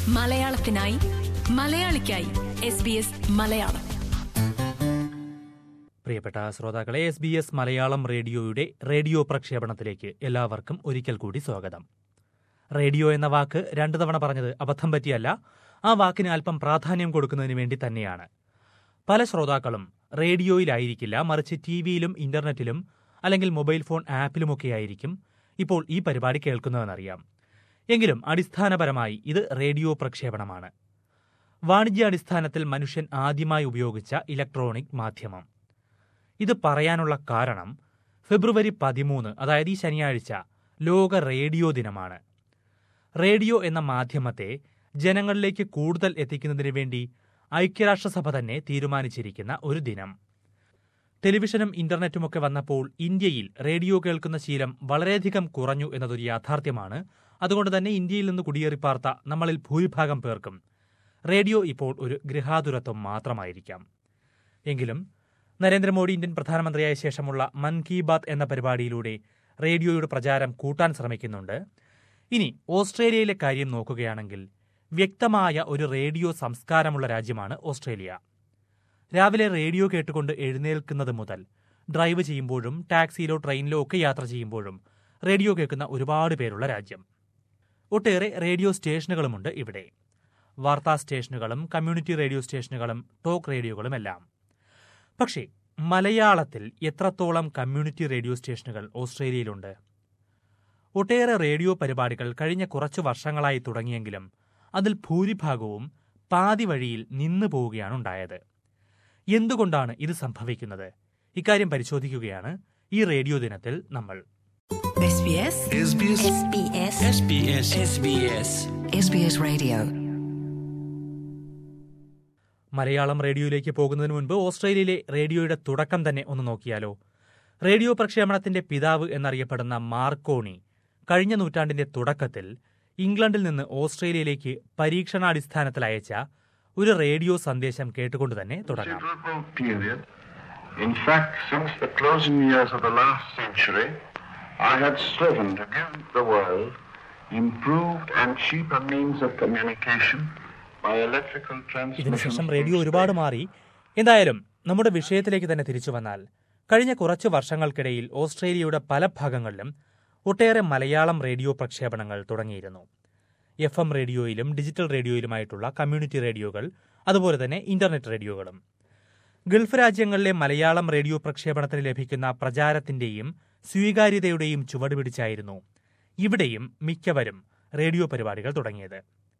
മലയാളത്തിനായി മലയാളിക്കായി S B S Malayalam പ്രിയപ്പെട്ട ശ്രോതാക്കളെ എസ് ബി എസ് മലയാളം റേഡിയോയുടെ റേഡിയോ പ്രക്ഷേപണത്തിലേക്ക് എല്ലാവർക്കും ഒരിക്കൽ കൂടി സ്വാഗതം റേഡിയോ എന്ന വാക്ക് രണ്ടു തവണ പറഞ്ഞത് അബദ്ധം പറ്റിയല്ല ആ വാക്കിന് അല്പം പ്രാധാന്യം കൊടുക്കുന്നതിന് വേണ്ടി തന്നെയാണ് പല ശ്രോതാക്കളും റേഡിയോയിലായിരിക്കില്ല മറിച്ച് ടി വിയിലും ഇന്റർനെറ്റിലും അല്ലെങ്കിൽ മൊബൈൽ ഫോൺ ആപ്പിലുമൊക്കെ ആയിരിക്കും ഇപ്പോൾ ഈ പരിപാടി കേൾക്കുന്നതെന്നറിയാം എങ്കിലും അടിസ്ഥാനപരമായി ഇത് റേഡിയോ പ്രക്ഷേപണമാണ് വാണിജ്യാടിസ്ഥാനത്തിൽ മനുഷ്യൻ ആദ്യമായി ഉപയോഗിച്ച ഇലക്ട്രോണിക് മാധ്യമം ഇത് പറയാനുള്ള കാരണം ഫെബ്രുവരി പതിമൂന്ന് അതായത് ഈ ശനിയാഴ്ച ലോക റേഡിയോ ദിനമാണ് റേഡിയോ എന്ന മാധ്യമത്തെ ജനങ്ങളിലേക്ക് കൂടുതൽ എത്തിക്കുന്നതിന് വേണ്ടി ഐക്യരാഷ്ട്രസഭ തന്നെ തീരുമാനിച്ചിരിക്കുന്ന ഒരു ദിനം ടെലിവിഷനും ഇന്റർനെറ്റുമൊക്കെ വന്നപ്പോൾ ഇന്ത്യയിൽ റേഡിയോ കേൾക്കുന്ന ശീലം വളരെയധികം കുറഞ്ഞു എന്നതൊരു യാഥാർത്ഥ്യമാണ് അതുകൊണ്ട് തന്നെ ഇന്ത്യയിൽ നിന്ന് കുടിയേറിപ്പാർത്ത നമ്മളിൽ ഭൂരിഭാഗം പേർക്കും റേഡിയോ ഇപ്പോൾ ഒരു ഗൃഹാതുരത്വം മാത്രമായിരിക്കാം എങ്കിലും നരേന്ദ്രമോദി ഇന്ത്യൻ പ്രധാനമന്ത്രിയായ ശേഷമുള്ള മൻ കി ബാത്ത് എന്ന പരിപാടിയിലൂടെ റേഡിയോയുടെ പ്രചാരം കൂട്ടാൻ ശ്രമിക്കുന്നുണ്ട് ഇനി ഓസ്ട്രേലിയയിലെ കാര്യം നോക്കുകയാണെങ്കിൽ വ്യക്തമായ ഒരു റേഡിയോ സംസ്കാരമുള്ള രാജ്യമാണ് ഓസ്ട്രേലിയ രാവിലെ റേഡിയോ കേട്ടുകൊണ്ട് എഴുന്നേൽക്കുന്നത് മുതൽ ഡ്രൈവ് ചെയ്യുമ്പോഴും ടാക്സിയിലോ ട്രെയിനിലോ ഒക്കെ യാത്ര ചെയ്യുമ്പോഴും റേഡിയോ കേൾക്കുന്ന ഒരുപാട് പേരുള്ള രാജ്യം ഒട്ടേറെ റേഡിയോ സ്റ്റേഷനുകളുമുണ്ട് ഇവിടെ വാർത്താ സ്റ്റേഷനുകളും കമ്മ്യൂണിറ്റി റേഡിയോ സ്റ്റേഷനുകളും ടോക്ക് റേഡിയോകളുമെല്ലാം പക്ഷേ മലയാളത്തിൽ എത്രത്തോളം കമ്മ്യൂണിറ്റി റേഡിയോ സ്റ്റേഷനുകൾ ഓസ്ട്രേലിയയിലുണ്ട് ഒട്ടേറെ റേഡിയോ പരിപാടികൾ കഴിഞ്ഞ കുറച്ചു വർഷങ്ങളായി തുടങ്ങിയെങ്കിലും അതിൽ ഭൂരിഭാഗവും പാതി വഴിയിൽ നിന്നു പോവുകയാണ് ഉണ്ടായത് എന്തുകൊണ്ടാണ് ഇത് സംഭവിക്കുന്നത് ഇക്കാര്യം പരിശോധിക്കുകയാണ് ഈ റേഡിയോ ദിനത്തിൽ നമ്മൾ SBS SBS SBS SBS SBS SBS Radio. Malayalam റേഡിയോയിലേക്ക് പോകുന്നതിന് മുൻപ് ഓസ്ട്രേലിയയിലെ റേഡിയോയുടെ തുടക്കം തന്നെ ഒന്ന് നോക്കിയാലോ റേഡിയോ പ്രക്ഷേപണത്തിന്റെ പിതാവ് എന്നറിയപ്പെടുന്ന മാർക്കോണി കഴിഞ്ഞ നൂറ്റാണ്ടിന്റെ തുടക്കത്തിൽ ഇംഗ്ലണ്ടിൽ നിന്ന് ഓസ്ട്രേലിയയിലേക്ക് പരീക്ഷണാടിസ്ഥാനത്തിൽ അയച്ച ഒരു റേഡിയോ സന്ദേശം കേട്ടുകൊണ്ട് തന്നെ തുടങ്ങാം considerable period. In fact, since the closing years of the last century, I had striven to give the world improved and cheaper means of communication by electrical transmission. ഇതിനുശേഷം റേഡിയോ ഒരുപാട് മാറി എന്തായാലും നമ്മുടെ വിഷയത്തിലേക്ക് തന്നെ തിരിച്ചു വന്നാൽ കഴിഞ്ഞ കുറച്ച് വർഷങ്ങൾക്കിടയിൽ ഓസ്ട്രേലിയയുടെ പല ഭാഗങ്ങളിലും ഒട്ടേറെ മലയാളം റേഡിയോ പ്രക്ഷേപണങ്ങൾ തുടങ്ങിയിരുന്നു എഫ് എം റേഡിയോയിലും ഡിജിറ്റൽ റേഡിയോയിലുമായിട്ടുള്ള കമ്മ്യൂണിറ്റി റേഡിയോകൾ അതുപോലെ തന്നെ ഇന്റർനെറ്റ് റേഡിയോകളും ഗൾഫ് രാജ്യങ്ങളിലെ മലയാളം റേഡിയോ പ്രക്ഷേപണത്തിന് ലഭിക്കുന്ന പ്രചാരത്തിന്റെയും സ്വീകാര്യതയുടെയും ചുവട് പിടിച്ചായിരുന്നു ഇവിടെയും മിക്കവരും റേഡിയോ പരിപാടികൾ തുടങ്ങിയത്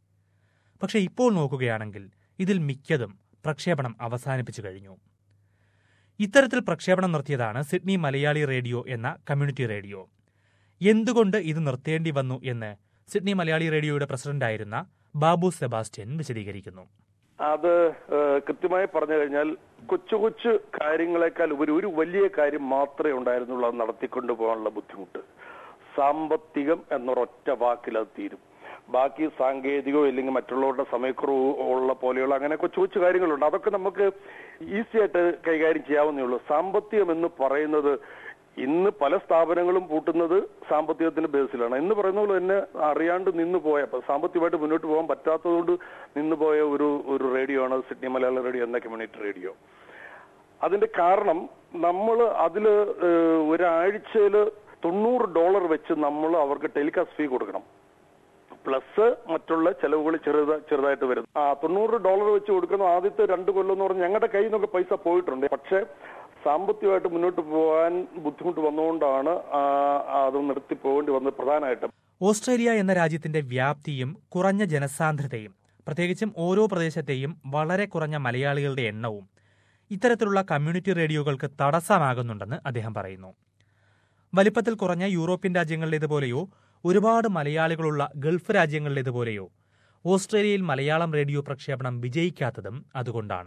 പക്ഷേ ഇപ്പോൾ നോക്കുകയാണെങ്കിൽ ഇതിൽ മിക്കതും പ്രക്ഷേപണം അവസാനിപ്പിച്ചു കഴിഞ്ഞു ഇത്തരത്തിൽ പ്രക്ഷേപണം നിർത്തിയതാണ് സിഡ്നി മലയാളി റേഡിയോ എന്ന കമ്മ്യൂണിറ്റി റേഡിയോ എന്തുകൊണ്ട് ഇത് നിർത്തേണ്ടി വന്നു എന്ന് സിഡ്നി മലയാളി റേഡിയോയുടെ പ്രസിഡന്റായിരുന്ന ബാബു സെബാസ്റ്റ്യൻ വിശദീകരിക്കുന്നു അത് ഏഹ്, കൃത്യമായി പറഞ്ഞു കഴിഞ്ഞാൽ കൊച്ചു കൊച്ചു കാര്യങ്ങളെക്കാൾ ഉപരി ഒരു വലിയ കാര്യം മാത്രമേ ഉണ്ടായിരുന്നുള്ളൂ അത് നടത്തിക്കൊണ്ടു പോകാനുള്ള ബുദ്ധിമുട്ട് സാമ്പത്തികം എന്നൊരൊറ്റ വാക്കിൽ അത് തീരും ബാക്കി സാങ്കേതികമോ ഇല്ലെങ്കിൽ മറ്റുള്ളവരുടെ സമയക്കുറവ് ഉള്ള പോലെയുള്ള അങ്ങനെ കൊച്ചു കൊച്ചു കാര്യങ്ങളുണ്ട് അതൊക്കെ നമുക്ക് ഈസി ആയിട്ട് കൈകാര്യം ചെയ്യാവുന്നേ ഉള്ളൂ സാമ്പത്തികം എന്ന് പറയുന്നത് ഇന്ന് പല സ്ഥാപനങ്ങളും പൂട്ടുന്നത് സാമ്പത്തികത്തിന്റെ ബേസിലാണ് എന്ന് പറയുന്ന പോലെ തന്നെ അറിയാണ്ട് നിന്ന് പോയ അപ്പൊ സാമ്പത്തികമായിട്ട് മുന്നോട്ട് പോകാൻ പറ്റാത്തതുകൊണ്ട് നിന്ന് പോയ ഒരു ഒരു റേഡിയോ ആണ് സിഡ്നി മലയാള റേഡിയോ എന്ന കമ്മ്യൂണിറ്റി റേഡിയോ അതിന്റെ കാരണം നമ്മൾ അതില് ഏഹ്, ഒരാഴ്ചയില് തൊണ്ണൂറ് ഡോളർ വെച്ച് നമ്മൾ അവർക്ക് ടെലികാസ്റ്റ് ഫീ കൊടുക്കണം പ്ലസ് മറ്റുള്ള ചെലവുകൾ ചെറുത ചെറുതായിട്ട് വരും ആ തൊണ്ണൂറ് ഡോളർ വെച്ച് കൊടുക്കുന്ന ആദ്യത്തെ രണ്ട് കൊല്ലം എന്ന് പറഞ്ഞാൽ ഞങ്ങളുടെ കയ്യിൽ നിന്നൊക്കെ പൈസ പോയിട്ടുണ്ട് പക്ഷെ സാമ്പത്തികമായിട്ട് മുന്നോട്ട് പോകാൻ ബുദ്ധിമുട്ട് വന്നുകൊണ്ടാണ് ആ, അത് നിർത്തി പോകേണ്ടി വന്നത് പ്രധാനമായിട്ടും ഓസ്ട്രേലിയ എന്ന രാജ്യത്തിന്റെ വ്യാപ്തിയും കുറഞ്ഞ ജനസാന്ദ്രതയും പ്രത്യേകിച്ചും ഓരോ പ്രദേശത്തെയും വളരെ കുറഞ്ഞ മലയാളികളുടെ എണ്ണവും ഇത്തരത്തിലുള്ള കമ്മ്യൂണിറ്റി റേഡിയോകൾക്ക് തടസ്സമാകുന്നുണ്ടെന്ന് അദ്ദേഹം പറയുന്നു വലിപ്പത്തിൽ കുറഞ്ഞ യൂറോപ്യൻ രാജ്യങ്ങളിലേതുപോലെയോ ഒരുപാട് മലയാളികളുള്ള ഗൾഫ് രാജ്യങ്ങളിലേതുപോലെയോ ഓസ്ട്രേലിയയിൽ മലയാളം റേഡിയോ പ്രക്ഷേപണം വിജയിക്കാത്തതും അതുകൊണ്ടാണ്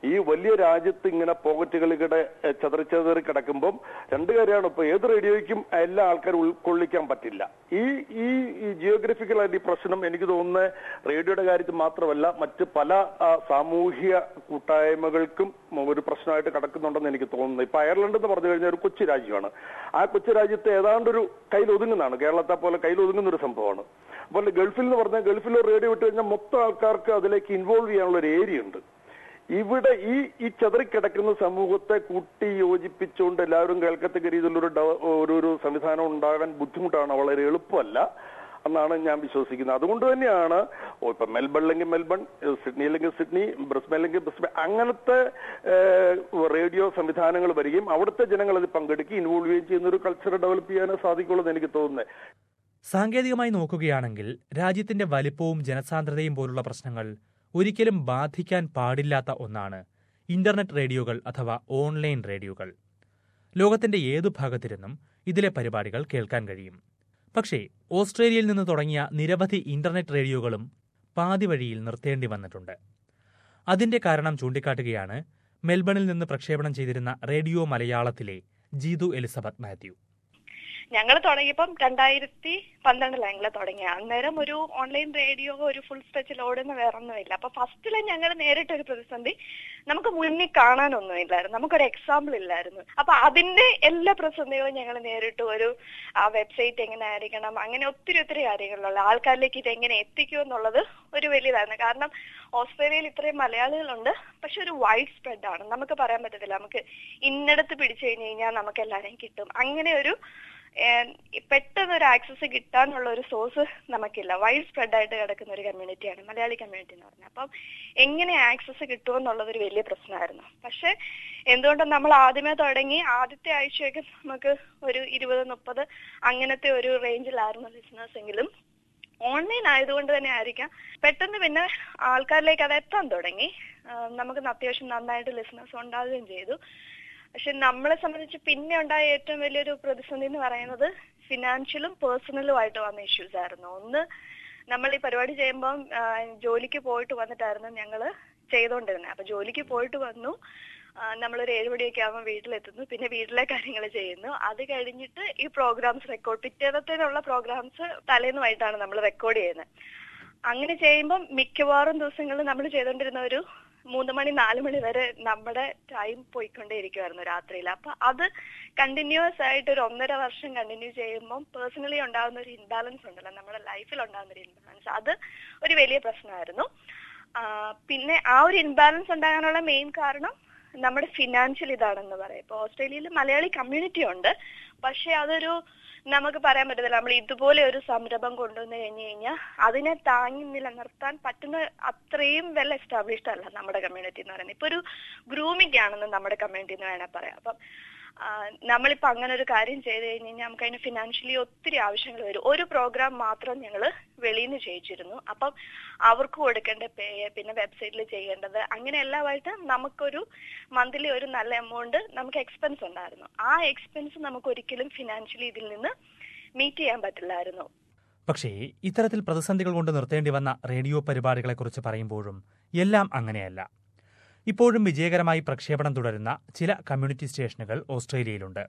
ഈ വലിയ രാജ്യത്ത് ഇങ്ങനെ പോക്കറ്റുകളിടെ ചതറിച്ചതറി കിടക്കുമ്പം രണ്ട് കാര്യമാണ് ഇപ്പൊ ഏത് റേഡിയോയ്ക്കും എല്ലാ ആൾക്കാരും ഉൾക്കൊള്ളിക്കാൻ പറ്റില്ല ഈ ഈ ജിയോഗ്രഫിക്കൽ ആയിട്ട് ഈ പ്രശ്നം എനിക്ക് തോന്നുന്നത് റേഡിയോയുടെ കാര്യത്തിൽ മാത്രമല്ല മറ്റ് പല ആ, സാമൂഹ്യ കൂട്ടായ്മകൾക്കും ഒരു പ്രശ്നമായിട്ട് കിടക്കുന്നുണ്ടെന്ന് എനിക്ക് തോന്നുന്നു ഇപ്പൊ അയർലൻഡ് എന്ന് പറഞ്ഞു കഴിഞ്ഞാൽ ഒരു കൊച്ചു രാജ്യമാണ് ആ കൊച്ചു രാജ്യത്ത് ഏതാണ്ടൊരു കയ്യിൽ ഒതുങ്ങുന്നതാണ് കേരളത്തെ പോലെ കയ്യിൽ ഒതുങ്ങുന്ന ഒരു സംഭവമാണ് അപ്പോൾ ഗൾഫിൽ എന്ന് പറഞ്ഞാൽ ഗൾഫിൽ റേഡിയോ വിട്ട് കഴിഞ്ഞാൽ മൊത്തം ആൾക്കാർക്ക് അതിലേക്ക് ഇൻവോൾവ് ചെയ്യാനുള്ള ഒരു ഏരിയ ഉണ്ട് ഇവിടെ ഈ ഈ ചെതറിക്കിടക്കുന്ന സമൂഹത്തെ കൂട്ടി യോജിപ്പിച്ചുകൊണ്ട് എല്ലാവരും കേൾക്കത്തക്ക രീതിയിലൊരു ഡവ- ഒരു ഒരു സംവിധാനം ഉണ്ടാകാൻ ബുദ്ധിമുട്ടാണ് വളരെ എളുപ്പമല്ല എന്നാണ് ഞാൻ വിശ്വസിക്കുന്നത് അതുകൊണ്ട് തന്നെയാണ് ഓ ഇപ്പൊ മെൽബൺ അല്ലെങ്കിൽ മെൽബൺ ഏഹ് സിഡ്നി അല്ലെങ്കിൽ സിഡ്നി ബ്രിസ്ബൻ അല്ലെങ്കിൽ ബ്രിസ്ബൻ അങ്ങനത്തെ ഏഹ്, റേഡിയോ സംവിധാനങ്ങൾ വരികയും അവിടുത്തെ ജനങ്ങൾ അത് പങ്കെടുക്കുകയും ഇൻവോൾവ് ചെയ്യുകയും ചെയ്യുന്ന ഒരു കൾച്ചർ ഡെവലപ്പ് ചെയ്യാനേ സാധിക്കുള്ളൂ എന്ന് എനിക്ക് തോന്നുന്നത് സാങ്കേതികമായി നോക്കുകയാണെങ്കിൽ രാജ്യത്തിന്റെ വലിപ്പവും ജനസാന്ദ്രതയും പോലുള്ള പ്രശ്നങ്ങൾ ഒരിക്കലും ബാധിക്കാൻ പാടില്ലാത്ത ഒന്നാണ് ഇന്റർനെറ്റ് റേഡിയോകൾ അഥവാ ഓൺലൈൻ റേഡിയോകൾ ലോകത്തിന്റെ ഏതു ഭാഗത്തിരുന്നും ഇതിലെ പരിപാടികൾ കേൾക്കാൻ കഴിയും പക്ഷേ ഓസ്ട്രേലിയയിൽ നിന്ന് തുടങ്ങിയ നിരവധി ഇന്റർനെറ്റ് റേഡിയോകളും പാതി വഴിയിൽ നിർത്തേണ്ടി വന്നിട്ടുണ്ട് അതിന്റെ കാരണം ചൂണ്ടിക്കാട്ടുകയാണ് മെൽബണിൽ നിന്ന് പ്രക്ഷേപണം ചെയ്തിരുന്ന റേഡിയോ മലയാളത്തിലെ ജീതു എലിസബത്ത് മാത്യു ഞങ്ങൾ തുടങ്ങിയപ്പം രണ്ടായിരത്തി പന്ത്രണ്ടിലാണ് ഞങ്ങൾ തുടങ്ങിയ അന്നേരം ഒരു ഓൺലൈൻ റേഡിയോ ഒരു ഫുൾ സ്ട്രെച്ചിൽ ഓടുന്ന വേറൊന്നുമില്ല അപ്പൊ ഫസ്റ്റില് ഞങ്ങൾ നേരിട്ടൊരു പ്രതിസന്ധി നമുക്ക് മുന്നിൽ കാണാനൊന്നുമില്ലായിരുന്നു നമുക്കൊരു എക്സാമ്പിൾ ഇല്ലായിരുന്നു അപ്പൊ അതിന്റെ എല്ലാ പ്രതിസന്ധികളും ഞങ്ങൾ നേരിട്ടു ഒരു ആ വെബ്സൈറ്റ് എങ്ങനെ ആയിരിക്കണം അങ്ങനെ ഒത്തിരി ഒത്തിരി കാര്യങ്ങളുള്ള ആൾക്കാരിലേക്ക് ഇത് എങ്ങനെ എത്തിക്കും എന്നുള്ളത് ഒരു വലിയതായിരുന്നു കാരണം ഓസ്ട്രേലിയയിൽ ഇത്രയും മലയാളികളുണ്ട് പക്ഷെ ഒരു വൈഡ് സ്പ്രെഡ് ആണ് നമുക്ക് പറയാൻ പറ്റത്തില്ല നമുക്ക് ഇന്നടത്ത് പിടിച്ചു കഴിഞ്ഞു കഴിഞ്ഞാൽ നമുക്ക് എല്ലാവരെയും കിട്ടും അങ്ങനെ ഒരു ഏഹ് പെട്ടെന്ന് ഒരു ആക്സസ് കിട്ടാനുള്ള ഒരു സോഴ്സ് നമുക്കില്ല വൈഡ് സ്പ്രെഡ് ആയിട്ട് കിടക്കുന്ന ഒരു കമ്മ്യൂണിറ്റിയാണ് മലയാളി കമ്മ്യൂണിറ്റി എന്ന് പറഞ്ഞാൽ അപ്പം എങ്ങനെ ആക്സസ് കിട്ടുമെന്നുള്ളത് ഒരു വലിയ പ്രശ്നമായിരുന്നു പക്ഷെ എന്തുകൊണ്ടും നമ്മൾ ആദ്യമേ തുടങ്ങി ആദ്യത്തെ ആഴ്ചയൊക്കെ നമുക്ക് ഒരു ഇരുപത് മുപ്പത് അങ്ങനത്തെ ഒരു റേഞ്ചിലായിരുന്നു ലിസണേഴ്സ് എങ്കിലും ഓൺലൈൻ ആയതുകൊണ്ട് തന്നെ ആയിരിക്കാം പെട്ടെന്ന് പിന്നെ ആൾക്കാരിലേക്ക് അത് എത്താൻ തുടങ്ങി ആ, നമുക്ക് അത്യാവശ്യം നന്നായിട്ട് ലിസണേഴ്സ് ഉണ്ടാവുകയും ചെയ്തു പക്ഷെ നമ്മളെ സംബന്ധിച്ച് പിന്നെ ഉണ്ടായ ഏറ്റവും വലിയൊരു പ്രതിസന്ധി എന്ന് പറയുന്നത് ഫിനാൻഷ്യലും പേഴ്സണലും ആയിട്ട് വന്ന ഇഷ്യൂസ് ആയിരുന്നു ഒന്ന് നമ്മൾ ഈ പരിപാടി ചെയ്യുമ്പം ആ, ജോലിക്ക് പോയിട്ട് വന്നിട്ടായിരുന്നു ഞങ്ങൾ ചെയ്തുകൊണ്ടിരുന്നത് അപ്പൊ ജോലിക്ക് പോയിട്ട് വന്നു ആ, നമ്മളൊരു ഏഴ് മണിയൊക്കെ ആകുമ്പോൾ വീട്ടിലെത്തുന്നു പിന്നെ വീട്ടിലെ കാര്യങ്ങൾ ചെയ്യുന്നു അത് കഴിഞ്ഞിട്ട് ഈ പ്രോഗ്രാംസ് റെക്കോർഡ് പിറ്റേന്നത്തേനുള്ള പ്രോഗ്രാംസ് തലേന്നുമായിട്ടാണ് നമ്മൾ റെക്കോർഡ് ചെയ്യുന്നത് അങ്ങനെ ചെയ്യുമ്പം മിക്കവാറും ദിവസങ്ങളിൽ നമ്മൾ ചെയ്തുകൊണ്ടിരുന്ന ഒരു മൂന്ന് മണി നാല് മണി വരെ നമ്മുടെ ടൈം പോയിക്കൊണ്ടേയിരിക്കുമായിരുന്നു രാത്രിയിൽ അപ്പൊ അത് കണ്ടിന്യൂസ് ആയിട്ട് ഒരു ഒന്നര വർഷം കണ്ടിന്യൂ ചെയ്യുമ്പോൾ പേഴ്സണലി ഉണ്ടാകുന്ന ഒരു ഇൻബാലൻസ് ഉണ്ടല്ലോ നമ്മുടെ ലൈഫിൽ ഉണ്ടാകുന്ന ഒരു ഇൻബാലൻസ് അത് ഒരു വലിയ പ്രശ്നമായിരുന്നു ആ, പിന്നെ ആ ഒരു ഇൻബാലൻസ് ഉണ്ടാകാനുള്ള മെയിൻ കാരണം നമ്മുടെ ഫിനാൻഷ്യൽ ഇതാണെന്ന് പറയാം ഇപ്പൊ ഓസ്ട്രേലിയയിൽ മലയാളി കമ്മ്യൂണിറ്റി ഉണ്ട് പക്ഷെ അതൊരു നമുക്ക് പറയാൻ പറ്റത്തില്ല നമ്മൾ ഇതുപോലെ ഒരു സംരംഭം കൊണ്ടുവന്നു കഴിഞ്ഞു കഴിഞ്ഞാൽ അതിനെ താങ്ങി നിലനിർത്താൻ പറ്റുന്ന അത്രയും വെൽ എസ്റ്റാബ്ലിഷ്ഡ് അല്ല നമ്മുടെ കമ്മ്യൂണിറ്റി എന്ന് പറയുന്നത് ഇപ്പൊ ഒരു ഗ്രൂമിംഗ് ആണെന്ന് നമ്മുടെ കമ്മ്യൂണിറ്റി എന്ന് വേണേൽ പറയാം അപ്പം ആ, നമ്മളിപ്പോ അങ്ങനെ ഒരു കാര്യം ചെയ്ത് കഴിഞ്ഞ് കഴിഞ്ഞാൽ നമുക്ക് അതിന് ഫിനാൻഷ്യലി ഒത്തിരി ആവശ്യങ്ങൾ വരും ഒരു പ്രോഗ്രാം മാത്രം ഞങ്ങൾ വെളിയിൽ നിന്ന് ചെയ്യിച്ചിരുന്നു അപ്പം അവർക്ക് കൊടുക്കേണ്ട പേ പിന്നെ വെബ്സൈറ്റിൽ ചെയ്യേണ്ടത് അങ്ങനെ എല്ലാമായിട്ട് നമുക്കൊരു മന്ത്ലി ഒരു നല്ല എമൗണ്ട് നമുക്ക് എക്സ്പെൻസ് ഉണ്ടായിരുന്നു ആ എക്സ്പെൻസ് നമുക്ക് ഒരിക്കലും ഫിനാൻഷ്യലി ഇതിൽ നിന്ന് മീറ്റ് ചെയ്യാൻ പറ്റില്ലായിരുന്നു പക്ഷേ ഇത്തരത്തിൽ പ്രതിസന്ധികൾ കൊണ്ട് നിർത്തേണ്ടി വന്ന റേഡിയോ പരിപാടികളെക്കുറിച്ച് പറയുമ്പോഴും എല്ലാം അങ്ങനെയല്ല ഇപ്പോഴും വിജയകരമായി പ്രക്ഷേപണം തുടരുന്ന ചില കമ്മ്യൂണിറ്റി സ്റ്റേഷനുകൾ ഓസ്ട്രേലിയയിലുണ്ട്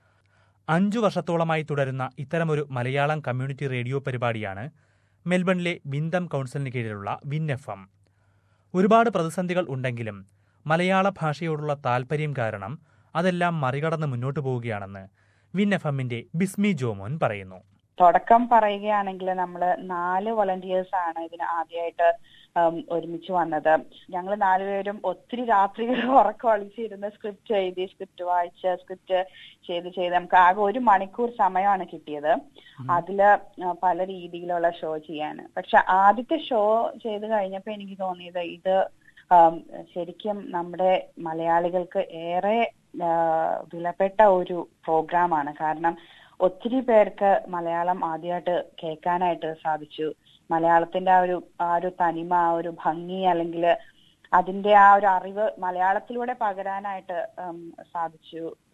അഞ്ചു വർഷത്തോളമായി തുടരുന്ന ഇത്തരമൊരു മലയാളം കമ്മ്യൂണിറ്റി റേഡിയോ പരിപാടിയാണ് മെൽബണിലെ വിന്തം കൗൺസിലിന് കീഴിലുള്ള വിൻ എഫ് എം ഒരുപാട് പ്രതിസന്ധികൾ ഉണ്ടെങ്കിലും മലയാള ഭാഷയോടുള്ള താൽപര്യം കാരണം അതെല്ലാം മറികടന്ന് മുന്നോട്ടു പോവുകയാണെന്ന് വിൻ എഫ് എമ്മിന്റെ ബിസ്മി ജോമോൻ പറയുന്നു തുടക്കം പറയുകയാണെങ്കിൽ നമ്മൾ നാല് വളണ്ടിയേഴ്സ് ആണ് ഇതിന് ആദ്യമായിട്ട് ഉം, ഒരുമിച്ച് വന്നത് ഞങ്ങൾ നാലുപേരും ഒത്തിരി രാത്രികൾ ഉറക്കം ഒളിച്ചിരുന്ന് സ്ക്രിപ്റ്റ് എഴുതി സ്ക്രിപ്റ്റ് വായിച്ച് സ്ക്രിപ്റ്റ് ചെയ്ത് ചെയ്ത് നമുക്ക് ആകെ ഒരു മണിക്കൂർ സമയമാണ് കിട്ടിയത് അതില് ആ, പല രീതിയിലുള്ള ഷോ ചെയ്യാൻ പക്ഷെ ആദ്യത്തെ ഷോ ചെയ്ത് കഴിഞ്ഞപ്പോ എനിക്ക് തോന്നിയത് ഇത് ആം, ശരിക്കും നമ്മുടെ മലയാളികൾക്ക് ഏറെ ആ, വിലപ്പെട്ട ഒരു പ്രോഗ്രാമാണ് കാരണം ഒത്തിരി പേർക്ക് മലയാളം ആദ്യമായിട്ട് കേൾക്കാനായിട്ട് സാധിച്ചു മലയാളത്തിന്റെ ആ ഒരു ആ ഒരു തനിമ ആ ഒരു ഭംഗി അല്ലെങ്കിൽ അതിന്റെ ആ ഒരു അറിവ് മലയാളത്തിലൂടെ പകരാനായിട്ട് ഉം, സാധിച്ചു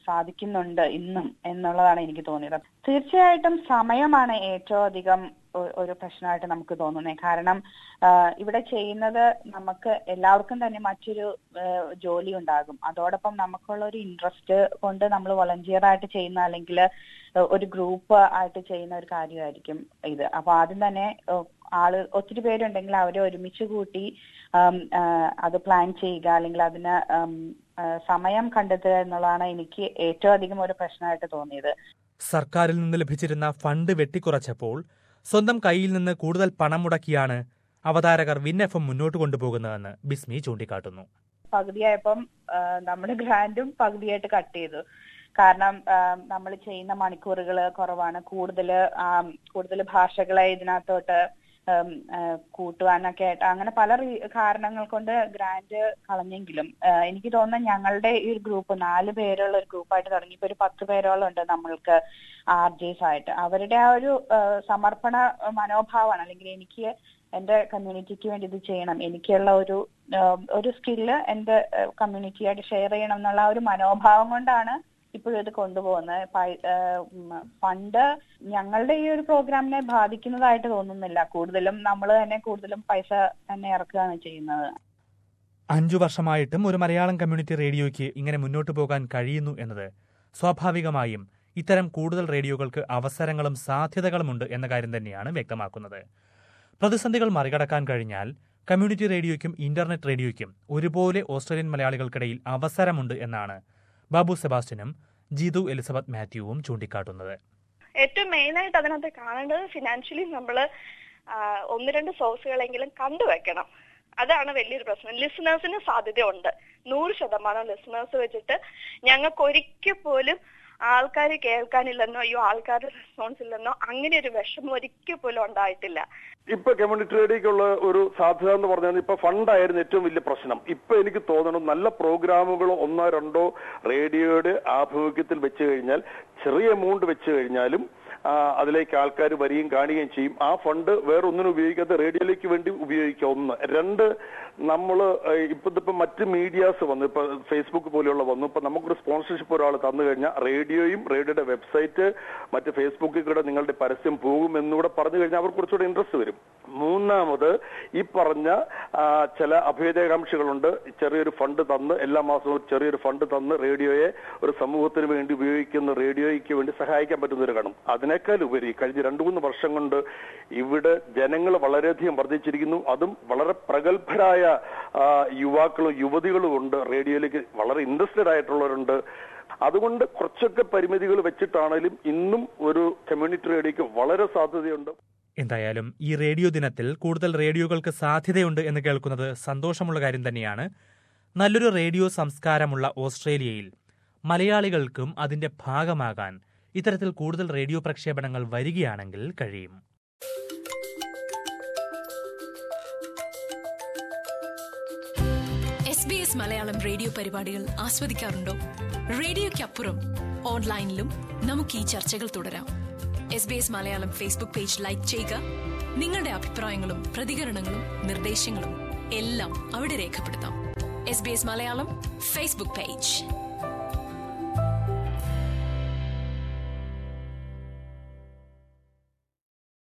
സാധിക്കുന്നുണ്ട് ഇന്നും എന്നുള്ളതാണ് എനിക്ക് തോന്നിയത് തീർച്ചയായിട്ടും സമയമാണ് ഏറ്റവും അധികം ഒ- ഒരു പ്രശ്നമായിട്ട് നമുക്ക് തോന്നുന്നത് കാരണം ആ, ഇവിടെ ചെയ്യുന്നത് നമുക്ക് എല്ലാവർക്കും തന്നെ മറ്റൊരു ആ, ജോലി ഉണ്ടാകും അതോടൊപ്പം നമുക്കുള്ള ഒരു ഇൻട്രസ്റ്റ് കൊണ്ട് നമ്മൾ വളണ്ടിയർ ആയിട്ട് ചെയ്യുന്ന അല്ലെങ്കിൽ ഒരു ഗ്രൂപ്പ് ആയിട്ട് ചെയ്യുന്ന ഒരു കാര്യമായിരിക്കും ഇത് അപ്പൊ ആദ്യം തന്നെ ആ, ആള് ഒത്തിരി പേരുണ്ടെങ്കിൽ അവരെ ഒരുമിച്ച് കൂട്ടി ആം, ആ, അത് പ്ലാൻ ചെയ്യുക അല്ലെങ്കിൽ അതിന് ആം, ആ, സമയം കണ്ടെത്തുക എന്നുള്ളതാണ് എനിക്ക് ഏറ്റവും അധികം ഒരു പ്രശ്നമായിട്ട് തോന്നിയത് സർക്കാരിൽ നിന്ന് ലഭിച്ചിരുന്ന ഫണ്ട് വെട്ടിക്കുറച്ചപ്പോൾ സ്വന്തം കയ്യിൽ നിന്ന് കൂടുതൽ പണം മുടക്കിയാണ് അവതാരകർ വിൻ എഫ് എം മുന്നോട്ട് കൊണ്ടുപോകുന്നതെന്ന് ബിസ്മി ചൂണ്ടിക്കാട്ടുന്നു പകുതിയായപ്പം നമ്മുടെ ഗ്രാൻഡും പകുതിയായിട്ട് കട്ട് ചെയ്തു കാരണം നമ്മൾ ചെയ്യുന്ന മണിക്കൂറുകൾ കുറവാണ് കൂടുതൽ കൂടുതൽ ഭാഷകളെ ഇതിനകത്തോട്ട് ഉം, ആ, കൂട്ടുവാനൊക്കെ ആയിട്ട് അങ്ങനെ പല റീ- കാരണങ്ങൾ കൊണ്ട് ഗ്രാൻഡ് കളഞ്ഞെങ്കിലും ആ, എനിക്ക് തോന്നുന്നു ഞങ്ങളുടെ ഈ ഒരു ഗ്രൂപ്പ് നാല് പേരുള്ള ഒരു ഗ്രൂപ്പായിട്ട് തുടങ്ങി ഇപ്പൊ ഒരു പത്ത് പേരോളം ഉണ്ട് നമ്മൾക്ക് ആർ ജെസ് ആയിട്ട് അവരുടെ ആ ഒരു ആ, സമർപ്പണ മനോഭാവമാണ് അല്ലെങ്കിൽ എനിക്ക് എന്റെ കമ്മ്യൂണിറ്റിക്ക് വേണ്ടി ഇത് ചെയ്യണം എനിക്കുള്ള ഒരു ആ, ഒരു സ്കില്ല് എന്റെ കമ്മ്യൂണിറ്റിയായിട്ട് ഷെയർ ചെയ്യണം എന്നുള്ള ആ ഒരു മനോഭാവം കൊണ്ടാണ് ഇപ്പോഴും ഇത് കൊണ്ടുപോകുന്നത് പൈ- ആ, ഉം, ഫണ്ട് ഞങ്ങളുടെ ഈ ഒരു പ്രോഗ്രാമിനെ ബാധിക്കുന്നതായിട്ട് തോന്നുന്നില്ല കൂടുതലും നമ്മൾ തന്നെ കൂടുതലും പൈസ തന്നെ ഇറക്കുകയാണ് ചെയ്യുന്നത് അഞ്ചു വർഷമായിട്ടും ഒരു മലയാളം കമ്മ്യൂണിറ്റി റേഡിയോയ്ക്ക് ഇങ്ങനെ മുന്നോട്ടു പോകാൻ കഴിയുന്നു എന്നത് സ്വാഭാവികമായും ഇത്തരം കൂടുതൽ റേഡിയോകൾക്ക് അവസരങ്ങളും സാധ്യതകളുമുണ്ട് എന്ന കാര്യം തന്നെയാണ് വ്യക്തമാക്കുന്നത് പ്രതിസന്ധികൾ മറികടക്കാൻ കഴിഞ്ഞാൽ കമ്മ്യൂണിറ്റി റേഡിയോയ്ക്കും ഇന്റർനെറ്റ് റേഡിയോയ്ക്കും ഒരുപോലെ ഓസ്ട്രേലിയൻ മലയാളികൾക്കിടയിൽ അവസരമുണ്ട് എന്നാണ് ബാബു സെബാസ്റ്റ്യനും ജീതു എലിസബത്ത് മാത്യുവും ചൂണ്ടിക്കാട്ടുന്നത് ഏറ്റവും മെയിൻ ആയിട്ട് അതിനകത്ത് കാണേണ്ടത് ഫിനാൻഷ്യലി നമ്മൾ ഒന്ന് രണ്ട് സോഴ്സുകളെങ്കിലും കണ്ടുവെക്കണം അതാണ് വലിയൊരു പ്രശ്നം ലിസണേഴ്സിന് സാധ്യതയുണ്ട് നൂറ് ശതമാനം ലിസണേഴ്സ് വെച്ചിട്ട് ഞങ്ങൾക്ക് ഒരിക്കൽ പോലും ആൾക്കാർ കേൾക്കാനില്ലെന്നോ അയ്യോ ആൾക്കാരുടെ റെസ്പോൺസ് ഇല്ലെന്നോ അങ്ങനെ ഒരു വിഷമം ഒരിക്കൽ പോലും ഉണ്ടായിട്ടില്ല ഇപ്പൊ കമ്മ്യൂണിറ്റി റേഡിയോക്കുള്ള ഒരു സാധ്യത എന്ന് പറഞ്ഞാൽ ഇപ്പൊ ഫണ്ടായിരുന്നു ഏറ്റവും വലിയ പ്രശ്നം ഇപ്പൊ എനിക്ക് തോന്നണം നല്ല പ്രോഗ്രാമുകളോ ഒന്നോ രണ്ടോ റേഡിയോയുടെ ആഭിമുഖ്യത്തിൽ വെച്ച് കഴിഞ്ഞാൽ ചെറിയ എമൗണ്ട് വെച്ച് കഴിഞ്ഞാലും ആ, അതിലേക്ക് ആൾക്കാർ വരികയും കാണുകയും ചെയ്യും ആ ഫണ്ട് വേറെ ഒന്നിനും ഉപയോഗിക്കാതെ റേഡിയോയിലേക്ക് വേണ്ടി ഉപയോഗിക്കുക ഒന്ന് രണ്ട് നമ്മൾ ഇപ്പത്തിപ്പോ മറ്റ് മീഡിയാസ് വന്നു ഇപ്പൊ ഫേസ്ബുക്ക് പോലെയുള്ള വന്നു ഇപ്പൊ നമുക്കൊരു സ്പോൺസർഷിപ്പ് ഒരാൾ തന്നു കഴിഞ്ഞാൽ റേഡിയോയും റേഡിയോയുടെ വെബ്സൈറ്റ് മറ്റ് ഫേസ്ബുക്കിൽ കൂടെ നിങ്ങളുടെ പരസ്യം പോകും എന്നുകൂടെ പറഞ്ഞു കഴിഞ്ഞാൽ അവർക്ക് കുറച്ചുകൂടെ ഇൻട്രസ്റ്റ് വരും മൂന്നാമത് ഈ പറഞ്ഞ ആ, ചില അഭ്യുദയകാംക്ഷികളുണ്ട് ചെറിയൊരു ഫണ്ട് തന്ന് എല്ലാ മാസവും ഒരു ചെറിയൊരു ഫണ്ട് തന്ന് റേഡിയോയെ ഒരു സമൂഹത്തിന് വേണ്ടി ഉപയോഗിക്കുന്ന റേഡിയോയ്ക്ക് വേണ്ടി സഹായിക്കാൻ പറ്റുന്നവർ കാണും അതിനേക്കാൾ ഉപരി കഴിഞ്ഞ രണ്ടു മൂന്ന് വർഷം കൊണ്ട് ഇവിടെ ജനങ്ങൾ വളരെയധികം വർദ്ധിച്ചിരിക്കുന്നു അതും വളരെ പ്രഗത്ഭരായ ആ, യുവാക്കളും യുവതികളും ഉണ്ട് റേഡിയോയിലേക്ക് വളരെ ഇൻട്രസ്റ്റഡ് ആയിട്ടുള്ളവരുണ്ട് അതുകൊണ്ട് കുറച്ചൊക്കെ പരിമിതികൾ വെച്ചിട്ടാണെങ്കിലും ഇന്നും ഒരു കമ്മ്യൂണിറ്റി റേഡിയോയ്ക്ക് വളരെ സാധ്യതയുണ്ട് എന്തായാലും ഈ റേഡിയോ ദിനത്തിൽ കൂടുതൽ റേഡിയോകൾക്ക് സാധ്യതയുണ്ട് എന്ന് കേൾക്കുന്നത് സന്തോഷമുള്ള കാര്യം തന്നെയാണ് നല്ലൊരു റേഡിയോ സംസ്കാരമുള്ള ഓസ്ട്രേലിയയിൽ മലയാളികൾക്കും അതിന്റെ ഭാഗമാകാൻ ഇത്തരത്തിൽ കൂടുതൽ റേഡിയോ പ്രക്ഷേപണങ്ങൾ വരികയാണെങ്കിൽ കഴിയും S B S Malayalam radio പരിപാടികൾ ആസ്വദിക്കാറുണ്ടോ റേഡിയോയ്ക്കപ്പുറം ഓൺലൈനിലും നമുക്ക് ഈ ചർച്ചകൾ തുടരാം S B S Malayalam Facebook page like ചെയ്യുക നിങ്ങളുടെ അഭിപ്രായങ്ങളും പ്രതികരണങ്ങളും നിർദ്ദേശങ്ങളും എല്ലാം അവിടെ രേഖപ്പെടുത്താം S B S Malayalam Facebook page